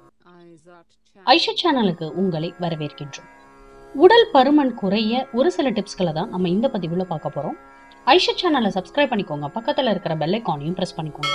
ஐஷா சேனலுக்கு உங்களை வரவேற்கின்றோம் உடல் பருமன் குறைய ஒரு சில டிப்ஸ்களை தான் நம்ம இந்த பதிவுல பார்க்க போறோம் ஐஷா சேனலை சப்ஸ்கிரைப் பண்ணிக்கோங்க பக்கத்துல இருக்கிற பெல் ஐக்கானையும் பிரஸ் பண்ணிக்கோங்க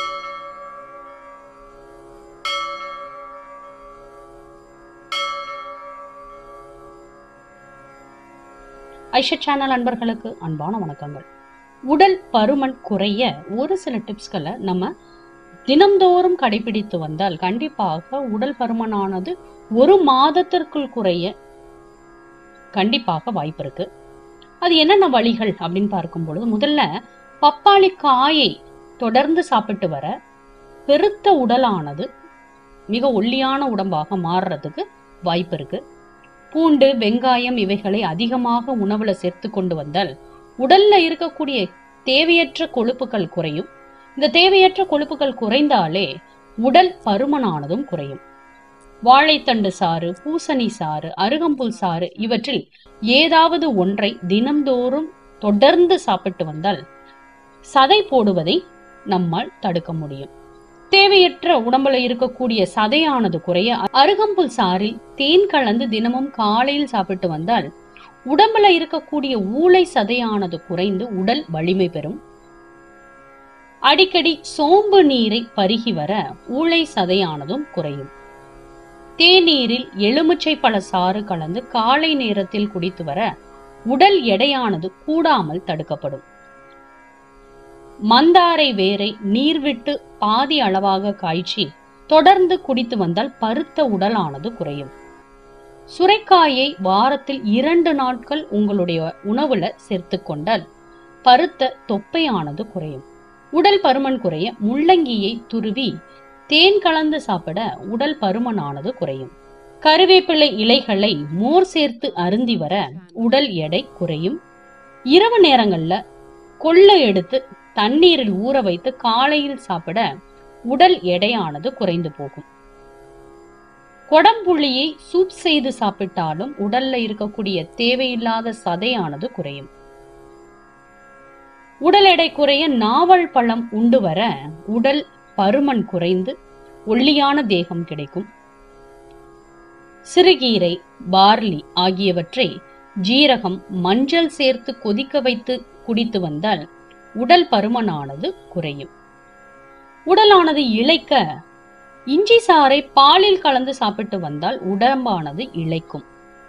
ஐஷா சேனல் அன்பர்களுக்கு அன்பான வணக்கங்கள் உடல் பருமன் குறைய ஒரு சில டிப்ஸ்களை நம்ம தினம்தோறும் கடைபிடித்து வந்தால் கண்டிப்பாக உடல் பருமனானது ஒரு மாதத்திற்குள் குறைய கண்டிப்பாக வாய்ப்பு இருக்கு அது என்னென்ன வழிகள் அப்படின்னு பார்க்கும் பொழுது முதல்ல பப்பாளி காயை தொடர்ந்து சாப்பிட்டு வர பெருத்த உடலானது மிக ஒல்லியான உடம்பாக மாறுறதுக்கு வாய்ப்பு இருக்கு பூண்டு வெங்காயம் இவைகளை அதிகமாக உணவுல சேர்த்து கொண்டு வந்தால் உடல்ல இருக்கக்கூடிய தேவையற்ற கொழுப்புகள் குறையும் இந்த தேவையற்ற கொழுப்புகள் குறைந்தாலே உடல் பருமனானதும் குறையும் வாழைத்தண்டு சாறு பூசணி சாறு அருகம்புல் சாறு இவற்றில் ஏதாவது ஒன்றை தினம்தோறும் தொடர்ந்து சாப்பிட்டு வந்தால் சதை போடுவதை நம்மால் தடுக்க முடியும் தேவையற்ற உடம்புல இருக்கக்கூடிய சதையானது குறைய அருகம்புல் சாறில் தேன் கலந்து தினமும் காலையில் சாப்பிட்டு வந்தால் உடம்புல இருக்கக்கூடிய ஊளை சதையானது குறைந்து உடல் வலிமை பெறும் அடிக்கடி சோம்பு நீரை பருகி வர ஊளை சதையானதும் குறையும் தேநீரில் எலுமிச்சை பழ சாறு கலந்து காலை நேரத்தில் குடித்து வர உடல் எடையானது கூடாமல் தடுக்கப்படும் மந்தாரை வேரை நீர் விட்டு பாதி அளவாக காய்ச்சி தொடர்ந்து குடித்து வந்தால் பருத்த உடலானது குறையும் சுரைக்காயை வாரத்தில் இரண்டு நாட்கள் உங்களுடைய உணவுல சேர்த்து கொண்டால் பருத்த தொப்பையானது குறையும் உடல் பருமன் குறைய முள்ளங்கியை துருவி தேன் கலந்து சாப்பிட உடல் பருமனானது குறையும் கருவேப்பிலை இலைகளை மோர் சேர்த்து அருந்தி வர உடல் எடை குறையும் இரவு நேரங்கள்ல கொள்ளை எடுத்து தண்ணீரில் ஊற வைத்து காலையில் சாப்பிட உடல் எடையானது குறைந்து போகும் கொடம்புள்ளியை சூப் செய்து சாப்பிட்டாலும் உடல்ல இருக்கக்கூடிய தேவையில்லாத சதையானது குறையும் உடல் எடை குறைய நாவல் பழம் உண்டு வர உடல் பருமன் குறைந்து ஒல்லியான தேகம் கிடைக்கும் சிறுகீரை பார்லி ஆகியவற்றை ஜீரகம் மஞ்சள் சேர்த்து கொதிக்க வைத்து குடித்து வந்தால் உடல் பருமனானது குறையும் உடலானது இழைக்க இஞ்சி சாறை பாலில் கலந்து சாப்பிட்டு வந்தால் உடம்பானது இழைக்கும்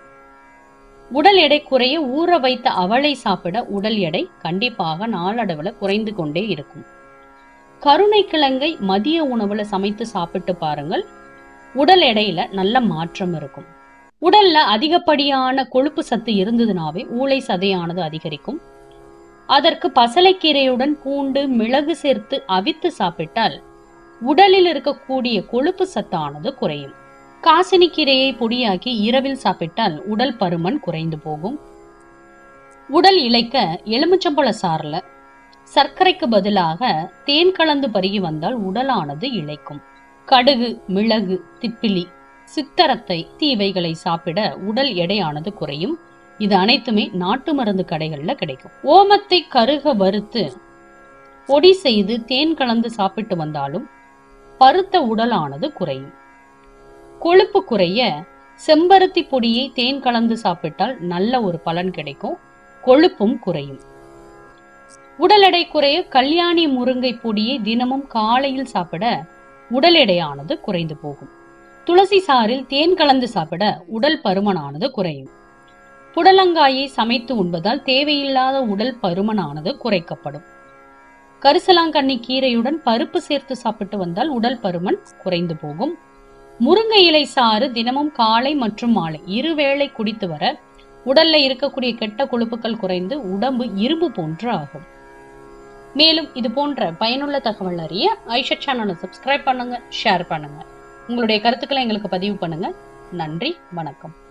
உடல் எடை குறைய ஊற வைத்த அவளை சாப்பிட உடல் எடை கண்டிப்பாக நாளடைவுல குறைந்து கொண்டே இருக்கும் கருணை கிழங்கை மதிய உணவுல சமைத்து சாப்பிட்டு பாருங்கள் உடல் எடையில நல்ல மாற்றம் இருக்கும் உடல்ல அதிகப்படியான கொழுப்பு சத்து இருந்ததுனாவே ஊளை சதையானது அதிகரிக்கும் அதற்கு பசலைக்கீரையுடன் பூண்டு மிளகு சேர்த்து அவித்து சாப்பிட்டால் உடலில் இருக்கக்கூடிய கொழுப்பு சத்தானது குறையும் காசினிக்கீரையை பொடியாக்கி இரவில் சாப்பிட்டால் உடல் பருமன் குறைந்து போகும் உடல் இழைக்க எலுமிச்சம்பழ சாறுல சர்க்கரைக்கு பதிலாக தேன் கலந்து பருகி வந்தால் உடலானது இழைக்கும் கடுகு மிளகு திப்பிலி சித்தரத்தை தீவைகளை சாப்பிட உடல் எடையானது குறையும் இது அனைத்துமே நாட்டு மருந்து கடைகள்ல கிடைக்கும் ஓமத்தை கருக வறுத்து பொடி செய்து தேன் கலந்து சாப்பிட்டு வந்தாலும் பருத்த உடலானது குறையும் கொழுப்பு குறைய செம்பருத்தி பொடியை தேன் கலந்து சாப்பிட்டால் நல்ல ஒரு பலன் கிடைக்கும் கொழுப்பும் குறையும் உடல் எடை குறைய கல்யாணி முருங்கை பொடியை தினமும் காலையில் சாப்பிட உடல் எடையானது குறைந்து போகும் துளசி சாறில் தேன் கலந்து சாப்பிட உடல் பருமனானது குறையும் புடலங்காயை சமைத்து உண்பதால் தேவையில்லாத உடல் பருமனானது குறைக்கப்படும் கரிசலாங்கண்ணி கீரையுடன் பருப்பு சேர்த்து சாப்பிட்டு வந்தால் உடல் பருமன் குறைந்து போகும் முருங்கை இலை சாறு தினமும் காலை மற்றும் மாலை இருவேளை குடித்து வர உடல்ல இருக்கக்கூடிய கெட்ட கொழுப்புகள் குறைந்து உடம்பு இரும்பு போன்று ஆகும் மேலும் இது போன்ற பயனுள்ள தகவல் அறிய ஐஷா சேனலை சப்ஸ்கிரைப் பண்ணுங்க ஷேர் பண்ணுங்க உங்களுடைய கருத்துக்களை எங்களுக்கு பதிவு பண்ணுங்க நன்றி வணக்கம்